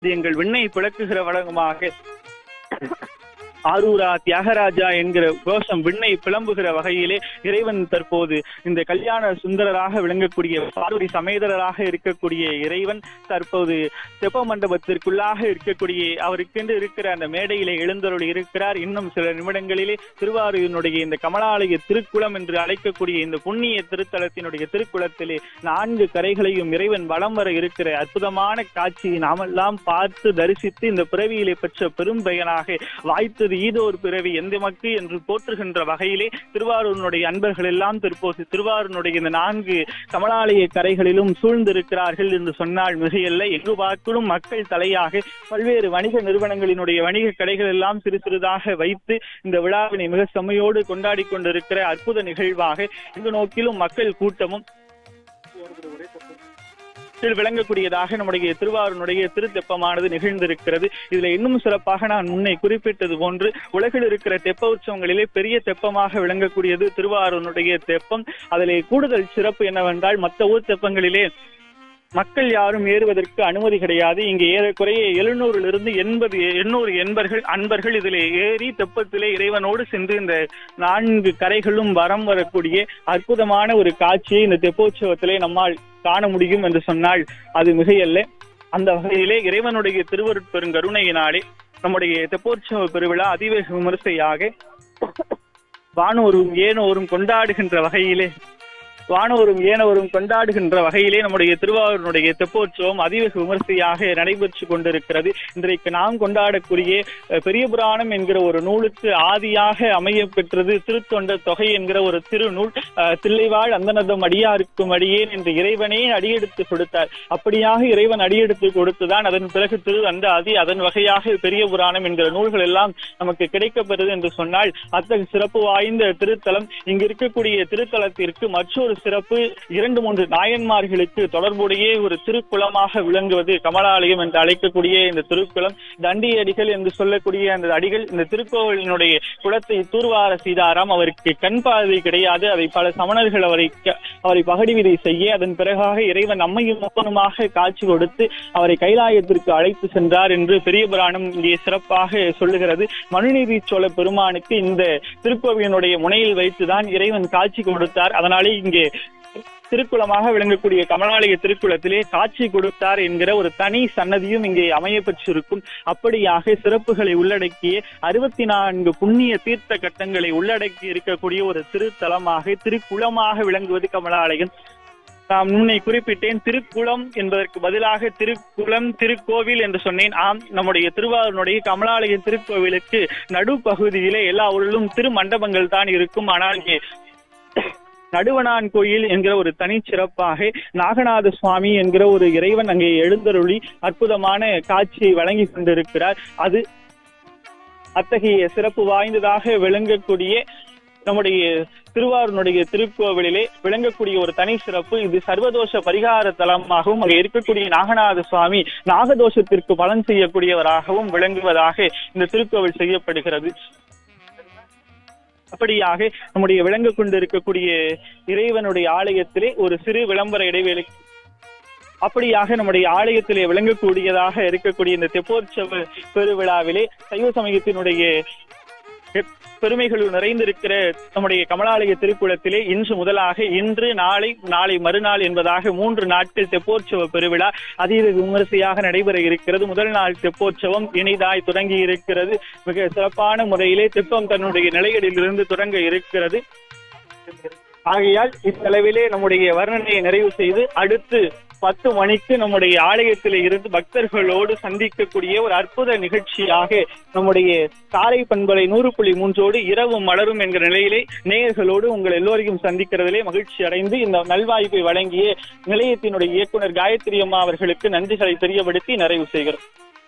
இது எங்கள் விண்ணை பிளக்குகிற வழக்கமாக ஆரூரா தியாகராஜா என்கிற கோஷம் விண்ணை பிளம்புகிற வகையிலே இறைவன் தற்போது இந்த கல்யாண சுந்தரராக விளங்கக்கூடிய பார்வதி சமேதரராக இருக்கக்கூடிய இறைவன் தற்போது தெப்ப மண்டபத்திற்குள்ளாக இருக்கக்கூடிய அவருக்கென்று இருக்கிற அந்த மேடையிலே எழுந்தருளி இருக்கிறார் இன்னும் சில நிமிடங்களிலே திருவாரூரினுடைய இந்த கமலாலய திருக்குளம் என்று அழைக்கக்கூடிய இந்த புண்ணிய திருத்தலத்தினுடைய திருக்குளத்திலே நான்கு கரைகளையும் இறைவன் வலம் வர இருக்கிற அற்புதமான காட்சியை நாமெல்லாம் பார்த்து தரிசித்து இந்த பிறவியிலே பெற்ற பெரும் பயனாக வாய்த்தது ஈதோர் பிறவி எந்தமக்கு என்று போற்றுகின்ற வகையிலே திருவாரூரினுடைய அன்பர்கள் எல்லாம் தற்போது திருவாரூரினுடைய இந்த நான்கு கமலாலய கரைகளிலும் சூழ்ந்திருக்கிறார்கள் என்று சொன்னால் மிகையல்ல எங்கு பார்க்கலும் மக்கள் தலையாக பல்வேறு வணிக நிறுவனங்களினுடைய வணிக கடைகள் எல்லாம் சிறு சிறிதாக வைத்து இந்த விழாவினை மிக செம்மையோடு கொண்டாடி கொண்டிருக்கிற அற்புத நிகழ்வாக எங்கு நோக்கிலும் மக்கள் கூட்டமும் இதில் விளங்கக்கூடியதாக நம்முடைய திருவாரூருடைய திருத்தெப்பமானது நிகழ்ந்திருக்கிறது இதுல இன்னும் சிறப்பாக நான் முன்னை குறிப்பிட்டது போன்று உலகில் இருக்கிற தெப்ப உற்சவங்களிலே பெரிய தெப்பமாக விளங்கக்கூடியது திருவாரூருடைய தெப்பம் அதிலே கூடுதல் சிறப்பு என்னவென்றால் மற்ற ஊர் தெப்பங்களிலே மக்கள் யாரும் ஏறுவதற்கு அனுமதி கிடையாது இங்கே ஏறக்குறைய எழுநூறிலிருந்து எண்பது எண்ணூறு என்பர்கள் அன்பர்கள் இதிலே ஏறி தெப்பத்திலே இறைவனோடு சென்று இந்த நான்கு கரைகளும் வரம் வரக்கூடிய அற்புதமான ஒரு காட்சியை இந்த தெப்போற்சவத்திலே நம்மால் காண முடியும் என்று சொன்னால் அது மிகையல்ல அந்த வகையிலே இறைவனுடைய திருவருட்பெருங்கருணையினாலே நம்முடைய தெப்போற்சவ பெருவிழா அதிவேக விமரிசையாக வானோரும் ஏனோரும் கொண்டாடுகின்ற வகையிலே வானோரும் ஏனோரும் கொண்டாடுகின்ற வகையிலே நம்முடைய திருவாரூருடைய தெப்போற்சவம் அதிவேக விமர்சையாக நடைபெற்று கொண்டிருக்கிறது இன்றைக்கு நாம் கொண்டாடக்கூடிய அஹ், பெரிய புராணம் என்கிற ஒரு நூலுக்கு ஆதியாக அமைய பெற்றது திருத்தொண்ட தொகை என்கிற ஒரு திருநூல் அஹ், தில்லைவாழ் அந்தனதம் அடியாருக்கும் அடியேன் என்று இறைவனே அடியெடுத்து கொடுத்தார் அப்படியாக இறைவன் அடியெடுத்து கொடுத்துதான் அதன் பிறகு திரு அந்த அதி அதன் வகையாக பெரிய புராணம் என்கிற நூல்கள் எல்லாம் நமக்கு கிடைக்கப்பெறுது என்று சொன்னால் அத்தகைய சிறப்பு வாய்ந்த திருத்தலம் இங்கு இருக்கக்கூடிய திருத்தலத்திற்கு மற்றொரு சிறப்பு இரண்டு மூன்று நாயன்மார்களுக்கு தொடர்புடைய ஒரு திருக்குளமாக விளங்குவது கமலாலயம் என்று அழைக்கக்கூடிய இந்த திருக்குளம் தண்டி அடிகள் என்று சொல்லக்கூடிய அந்த அடிகள் இந்த திருக்கோவிலினுடைய குளத்தை தூர்வார செய்தாராம் அவருக்கு கண் பார்வை கிடையாது அதை பல சமணர்கள் அவரை க- அவரை பகடிவிதை செய்ய அதன் பிறகாக இறைவன் அம்மையும் அப்பனுமாக காட்சி கொடுத்து அவரை கைலாயத்திற்கு அழைத்து சென்றார் என்று பெரிய புராணம் இங்கே சிறப்பாக சொல்லுகிறது மனுநீதி சோழ பெருமானுக்கு இந்த திருக்கோவிலினுடைய முனையில் வைத்துதான் இறைவன் காட்சி கொடுத்தார் அதனாலே இங்கே திருக்குளமாக விளங்கக்கூடிய கமலாலய திருக்குளத்திலே காட்சி கொடுத்தார் என்கிற ஒரு தனி சன்னதியும் இங்கே அமைய பெற்றிருக்கும் அப்படியாக சிறப்புகளை உள்ளடக்கிய அறுபத்தி நான்கு புண்ணிய தீர்த்த கட்டங்களை உள்ளடக்கி இருக்கக்கூடிய ஒரு திருத்தலமாக திருக்குளமாக விளங்குவது கமலாலயம் நாம் முன்னை குறிப்பிட்டேன் திருக்குளம் என்பதற்கு பதிலாக திருக்குளம் திருக்கோவில் என்று சொன்னேன் ஆம் நம்முடைய திருவாரூருடைய கமலாலய திருக்கோவிலுக்கு நடுப்பகுதியிலே எல்லா ஊரிலும் திருமண்டபங்கள் தான் இருக்கும் ஆனால் இங்கே நடுவனான் கோயில் என்கிற ஒரு தனிச்சிறப்பாக நாகநாத சுவாமி என்கிற ஒரு இறைவன் அங்கே எழுந்தருளி அற்புதமான காட்சியை வழங்கி கொண்டிருக்கிறார் அது அத்தகைய சிறப்பு வாய்ந்ததாக விளங்கக்கூடிய நம்முடைய திருவாரூருடைய திருக்கோவிலிலே விளங்கக்கூடிய ஒரு தனி சிறப்பு இது சர்வதோஷ பரிகார தலமாகவும் அங்கே இருக்கக்கூடிய நாகநாத சுவாமி நாகதோஷத்திற்கு பலன் செய்யக்கூடியவராகவும் விளங்குவதாக இந்த திருக்கோவில் செய்யப்படுகிறது அப்படியாக நம்முடைய விளங்க கொண்டிருக்கக்கூடிய இறைவனுடைய ஆலயத்திலே ஒரு சிறு விளம்பர இடைவேளை அப்படியாக நம்முடைய ஆலயத்திலே விளங்கக்கூடியதாக இருக்கக்கூடிய இந்த தெப்போற்சவ பெருவிழாவிலே சைவ சமயத்தினுடைய பெ- பெருமைகள் நிறைந்திருக்கிற நம்முடைய கமலாலய திருக்குளத்திலே இன்று முதலாக இன்று நாளை நாளை மறுநாள் என்பதாக மூன்று நாட்கள் தெப்போற்சவ பெருவிழா அதீத விமரிசையாக நடைபெற இருக்கிறது முதல் நாள் தெப்போற்சவம் இனிதாய் தொடங்கி இருக்கிறது மிக சிறப்பான முறையிலே தெப்பம் தன்னுடைய நிலையடிலிருந்து தொடங்க இருக்கிறது ஆகையால் இத்தளவிலே நம்முடைய வர்ணனையை நிறைவு செய்து அடுத்து பத்து மணிக்கு நம்முடைய ஆலயத்திலே இருந்து பக்தர்களோடு சந்திக்கக்கூடிய ஒரு அற்புத நிகழ்ச்சியாக நம்முடைய காரை பண்பலை நூறு புள்ளி மூன்றோடு இரவு மலரும் என்கிற நிலையிலே நேயர்களோடு உங்கள் எல்லோரையும் சந்திக்கிறதிலே மகிழ்ச்சி அடைந்து இந்த நல்வாய்ப்பை வழங்கிய நிலையத்தினுடைய இயக்குனர் காயத்ரி அம்மா அவர்களுக்கு நன்றிகளை தெரியப்படுத்தி நிறைவு செய்கிறோம்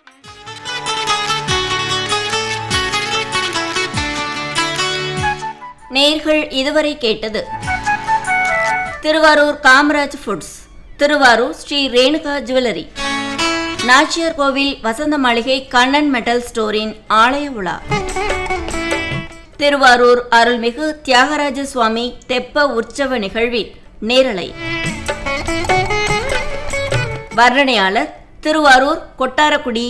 நேர்கள் இதுவரை கேட்டது திருவாரூர் காமராஜ் ஃபுட்ஸ் திருவாரூர் ஸ்ரீ ரேணுகா ஜுவல்லரி நாச்சியார் கோவில் வசந்த மாளிகை கண்ணன் மெட்டல் ஸ்டோரின் ஆலய உலா திருவாரூர் அருள்மிகு தியாகராஜ சுவாமி தெப்ப உற்சவ நிகழ்வில் நேரலை வர்ணனையாளர் திருவாரூர் கொட்டாரக்குடி